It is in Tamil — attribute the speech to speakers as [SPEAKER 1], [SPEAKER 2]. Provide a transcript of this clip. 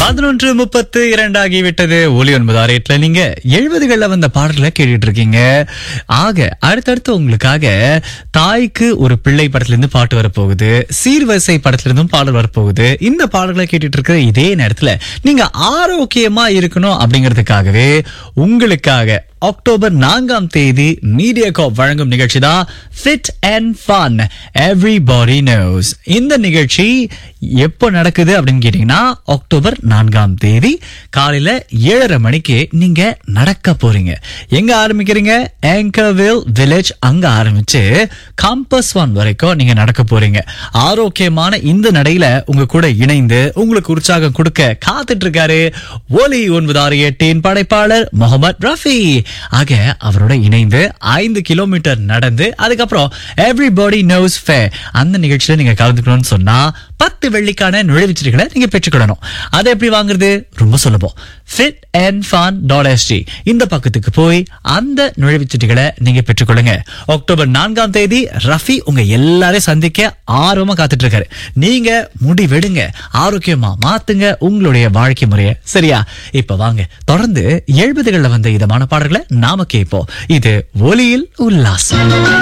[SPEAKER 1] பதினொன்று முப்பத்து இரண்டு ஆகிவிட்டது ஒலி ஒன்பது ஆறு எட்டுல நீங்க எழுபதுகள்ல வந்த பாடல்களை கேட்டுட்டு இருக்கீங்க ஆக அடுத்தடுத்து உங்களுக்காக தாய்க்கு ஒரு பிள்ளை படத்துல இருந்து பாட்டு வரப்போகுது சீர்வரிசை படத்துல இருந்தும் பாடல் வரப்போகுது இந்த பாடல்களை கேட்டுட்டு இருக்கிற இதே நேரத்துல நீங்க ஆரோக்கியமா இருக்கணும் அப்படிங்கிறதுக்காகவே உங்களுக்காக அக்டோபர் நான்காம் தேதி மீடியா காப் வழங்கும் நிகழ்ச்சி தான் fit and fun everybody knows இந்த நிகழ்ச்சி எப்போ நடக்குது அப்படின்னு கேட்டீங்கன்னா அக்டோபர் நான்காம் தேதி காலையில ஏழரை மணிக்கு நீங்க நடக்க போறீங்க எங்க ஆரம்பிக்கிறீங்க ஆங்கர்வில் வில்லேஜ் அங்க ஆரம்பிச்சு காம்பஸ் ஒன் வரைக்கும் நீங்க நடக்க போறீங்க ஆரோக்கியமான இந்த நடையில உங்க கூட இணைந்து உங்களுக்கு உற்சாகம் கொடுக்க காத்துட்டு இருக்காரு ஒலி ஒன்பது ஆறு எட்டின் படைப்பாளர் முகமது ரஃபி ஆக அவரோட இணைந்து ஐந்து கிலோமீட்டர் நடந்து அதுக்கப்புறம் எவ்ரிபாடி நோஸ் ஃபே அந்த நிகழ்ச்சியில நீங்க கலந்துக்கணும்னு சொன்னா பத்து வெள்ளிக்கான நுழைவுச்சீட்டுகளை நீங்க பெற்றுக்கொள்ளணும் அதை எப்படி வாங்குறது ரொம்ப சுலபம் fit and fun dot SD இந்த பக்கத்துக்கு போய் அந்த நுழைவுச்சீட்டுகளை நீங்க பெற்றுக்கொள்ளுங்க அக்டோபர் நான்காம் தேதி ரஃபி உங்க எல்லாரையும் சந்திக்க ஆர்வமா காத்துட்டு இருக்காரு நீங்க முடிவெடுங்க ஆரோக்கியமா மாத்துங்க உங்களுடைய வாழ்க்கை முறைய சரியா இப்ப வாங்க தொடர்ந்து எழுபதுகள்ல வந்த இதமான பாடல்களை நாம கேட்போம் இது ஒலியில் உல்லாசம்